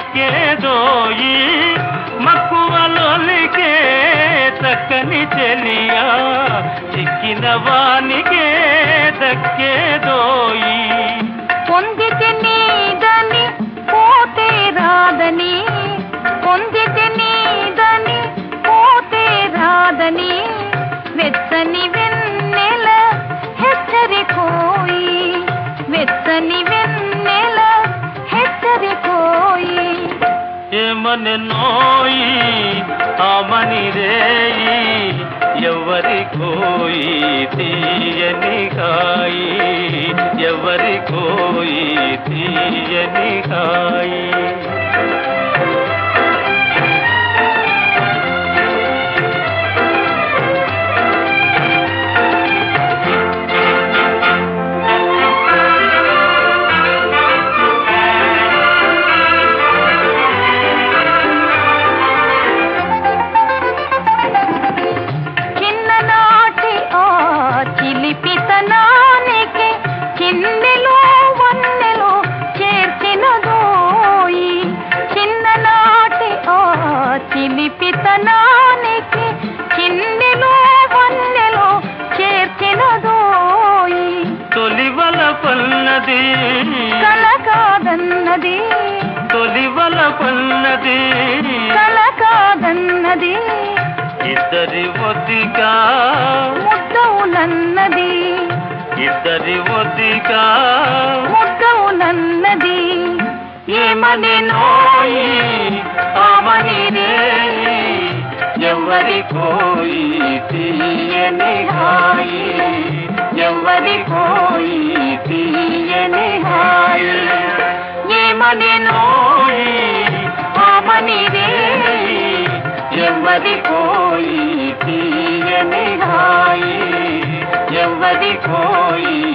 దక్కేదోయి మక్కువలోలికే చక్కని చెలియా చిక్కిన వానికే దక్కేదోయి పొందితే నీదని పోతే రాదని పొందితే నీదని పోతే రాదని వెచ్చని వెన్నెల హెచ్చరికోయి వెచ్చని వెన్నెల హెచ్చరికోయి ఏమని నోయి ఆమని రేయి ఎవరి కోయి తీయని కాయి ఎవరి కోయి తీయని కాయి చిన్ననాటి ఆ చిలిపితనానికి చిన్నెలో వన్నెలో చేర్చినదోయి చిన్ననాటి ఆ చిలిపితనానికి చిన్నెలో వన్నెలో చేర్చినదోయి తొలివల పన్నది కల కాదన్నది తొలివల పన్నది కల కాదన్నది ఇద్దరి ఒద్దిగా ముద్దవునన్నది ఇద్దరి ఒద్దిగా ముద్దవునన్నది ఏమని నోయి ఆమని రేయి ఎవరి కోయి తీయని హాయి ఎవరి కోయి తీయని హాయి ఏమని నోయి ఆమని రేయి ఎవరి కోయి తీయని హాయి ఎవరి కోయి